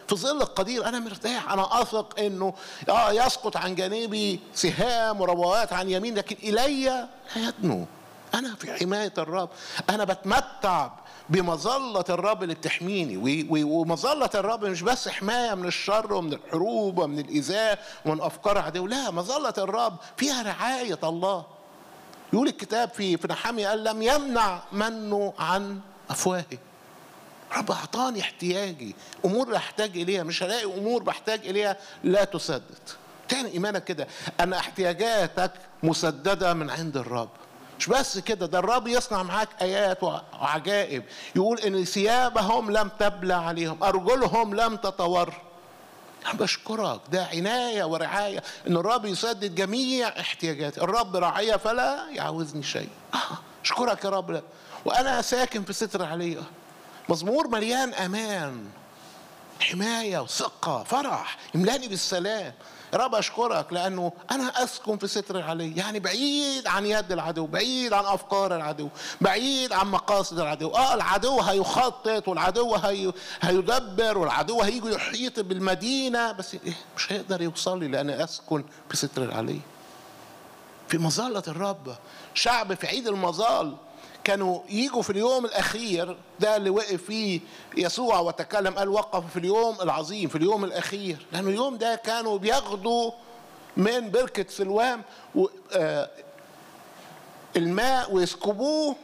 في ظل القدير انا مرتاح انا اثق انه اه يسقط عن جانبي سهام وربوات عن يمين لكن الي لا يدنو انا في حمايه الرب انا بتمتع بمظلة الرب اللي بتحميني ومظلة الرب مش بس حماية من الشر ومن الحروب ومن الإيذاء ومن أفكار عدو لا مظلة الرب فيها رعاية الله يقول الكتاب في في نحامي قال لم يمنع منه عن أفواهه رب أعطاني احتياجي أمور أحتاج إليها مش هلاقي أمور بحتاج إليها لا تسدد تاني إيمانك كده أن احتياجاتك مسددة من عند الرب مش بس كده ده الرب يصنع معاك ايات وعجائب يقول ان ثيابهم لم تبلى عليهم ارجلهم لم تتور أنا بشكرك ده عناية ورعاية إن الرب يسدد جميع احتياجاتي الرب رعاية فلا يعوزني شيء آه أشكرك يا رب وأنا ساكن في ستر عليه مزمور مليان أمان حماية وثقة فرح يملاني بالسلام يا رب اشكرك لانه انا اسكن في ستر علي يعني بعيد عن يد العدو بعيد عن افكار العدو بعيد عن مقاصد العدو اه العدو هيخطط والعدو هي هيدبر والعدو هيجي يحيط بالمدينه بس إيه مش هيقدر يوصل لي لان اسكن في ستر علي في مظله الرب شعب في عيد المظال كانوا يجوا في اليوم الاخير ده اللي وقف فيه يسوع وتكلم قال وقف في اليوم العظيم في اليوم الاخير لانه اليوم ده كانوا بياخدوا من بركه سلوام الماء ويسكبوه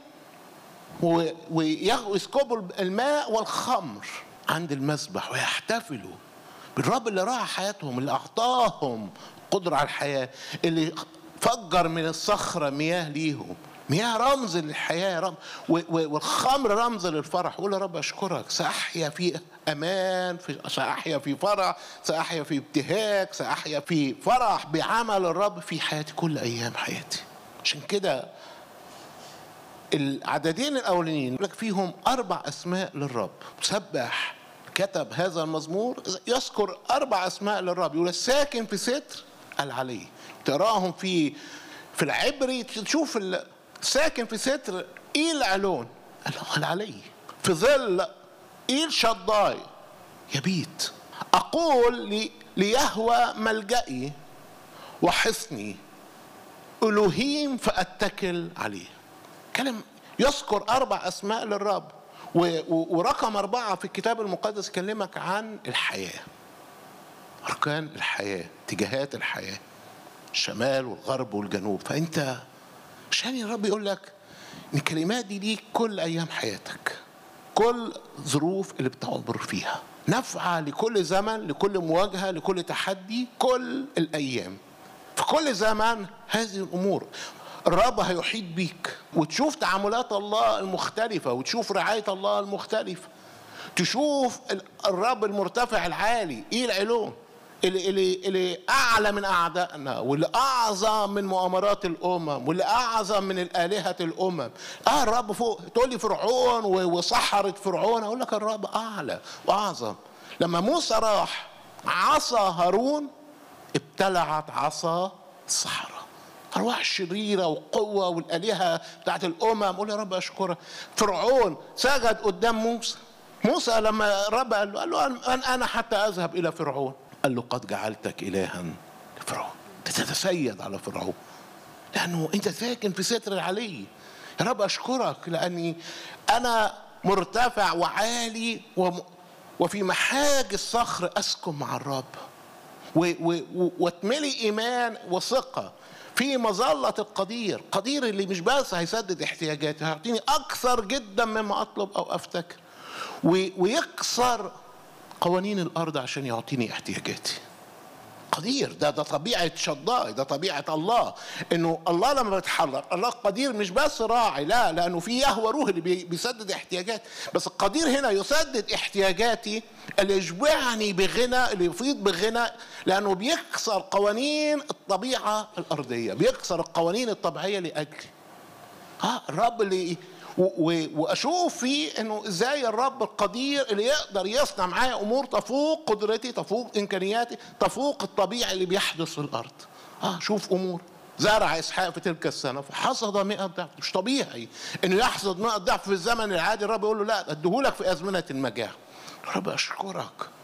ويسكبوا الماء والخمر عند المسبح ويحتفلوا بالرب اللي راعى حياتهم اللي اعطاهم قدره على الحياه اللي فجر من الصخره مياه ليهم مياه رمز للحياة رمز والخمر رمز للفرح قول يا رب أشكرك سأحيا في أمان في سأحيا في فرح سأحيا في ابتهاج سأحيا في فرح بعمل الرب في حياتي كل أيام حياتي عشان كده العددين الأولانيين لك فيهم أربع أسماء للرب مسبح كتب هذا المزمور يذكر أربع أسماء للرب يقول الساكن في ستر العلي تراهم في في العبري تشوف ساكن في ستر ايل علون قال علي في ظل ايل شضاي يبيت اقول لي ليهوى ملجئي وحصني الوهيم فاتكل عليه كلام يذكر اربع اسماء للرب ورقم اربعه في الكتاب المقدس يكلمك عن الحياه اركان الحياه اتجاهات الحياه الشمال والغرب والجنوب فانت عشان الرب يقول لك ان الكلمات دي ليك كل ايام حياتك كل ظروف اللي بتعبر فيها نافعة لكل زمن لكل مواجهة لكل تحدي كل الأيام في كل زمن هذه الأمور الرب هيحيط بيك وتشوف تعاملات الله المختلفة وتشوف رعاية الله المختلفة تشوف الرب المرتفع العالي ايه العلوم اللي, اللي, اللي اعلى من اعدائنا واللي اعظم من مؤامرات الامم واللي اعظم من الالهه الامم اه الرب فوق تقول لي فرعون وسحرت فرعون اقول لك الرب اعلى واعظم لما موسى راح عصا هارون ابتلعت عصا الصحراء ارواح شريره وقوه والالهه بتاعت الامم قول يا رب اشكرك فرعون سجد قدام موسى موسى لما الرب قال له, قال له انا حتى اذهب الى فرعون قال له قد جعلتك إلها لفرعون تتسيد على فرعون لأنه أنت ساكن في ستر العلي يا رب أشكرك لأني أنا مرتفع وعالي وم وفي محاج الصخر أسكن مع الرب واتملي إيمان وثقة في مظلة القدير قدير اللي مش بس هيسدد احتياجاتي هيعطيني أكثر جدا مما أطلب أو أفتكر ويكسر قوانين الارض عشان يعطيني احتياجاتي قدير ده ده طبيعه شضاء ده طبيعه الله انه الله لما بيتحرك الله قدير مش بس راعي لا لانه في يهوى روح اللي بيسدد احتياجاتي بس القدير هنا يسدد احتياجاتي اللي يشبعني بغنى اللي يفيض بغنى لانه بيكسر قوانين الطبيعه الارضيه بيكسر القوانين الطبيعيه لاجلي ها الرب اللي واشوف فيه انه ازاي الرب القدير اللي يقدر يصنع معايا امور تفوق قدرتي تفوق امكانياتي تفوق الطبيعي اللي بيحدث في الارض اه شوف امور زرع اسحاق في تلك السنه فحصد 100 ضعف مش طبيعي انه يحصد 100 ضعف في الزمن العادي الرب يقول له لا اديهولك في ازمنه المجاعه رب اشكرك